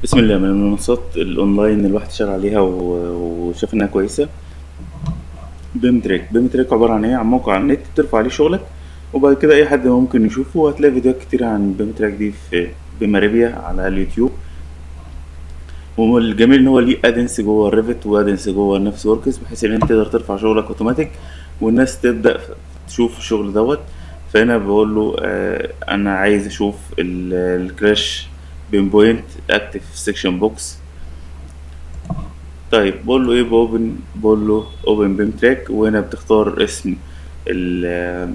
بسم الله من المنصات الاونلاين اللي الواحد شغال عليها و- وشاف انها كويسه بيم تريك بيم تريك عباره عن ايه عن موقع على النت بترفع عليه شغلك وبعد كده اي حد ممكن يشوفه وهتلاقي فيديوهات كتير عن بيم تراك دي في بماريبيا على اليوتيوب والجميل ان هو ليه ادنس جوه الريفت وادنس جوه النفس وركس بحيث ان انت تقدر ترفع شغلك اوتوماتيك والناس تبدا تشوف الشغل دوت فهنا بقول له آه انا عايز اشوف ال- الكراش بين بوينت اكتف سيكشن بوكس طيب بقول له ايه بوبن بقول له اوبن بيم تراك وهنا بتختار اسم ال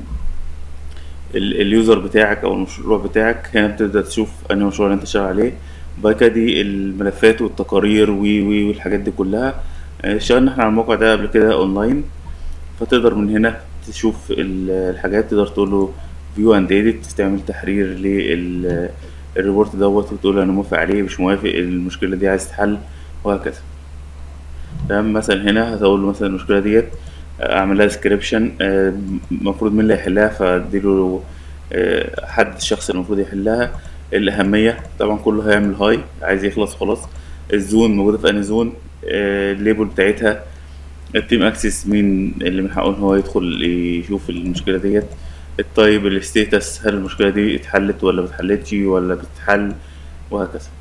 ال- اليوزر بتاعك او المشروع بتاعك هنا بتبدا تشوف انهي مشروع اللي انت شغال عليه وبعد كده دي الملفات والتقارير وي وي والحاجات دي كلها آه، اشتغلنا احنا على الموقع ده قبل كده اونلاين فتقدر من هنا تشوف ال- الحاجات تقدر تقول له فيو اند اديت تعمل تحرير للريبورت دوت وتقول له انا موافق عليه مش موافق المشكله دي عايز تحل وهكذا تمام مثلا هنا هتقول له مثلا المشكله ديت اعمل لها ديسكريبشن المفروض مين اللي هيحلها فاديله آه، حد الشخص المفروض يحلها الاهميه طبعا كله هيعمل هاي عايز يخلص خلاص الزون موجوده في انهي زون آه، الليبل بتاعتها التيم اكسس مين اللي من حقه ان هو يدخل يشوف المشكله ديت الطيب الستيتس هل المشكله دي اتحلت ولا متحلتش ولا بتتحل وهكذا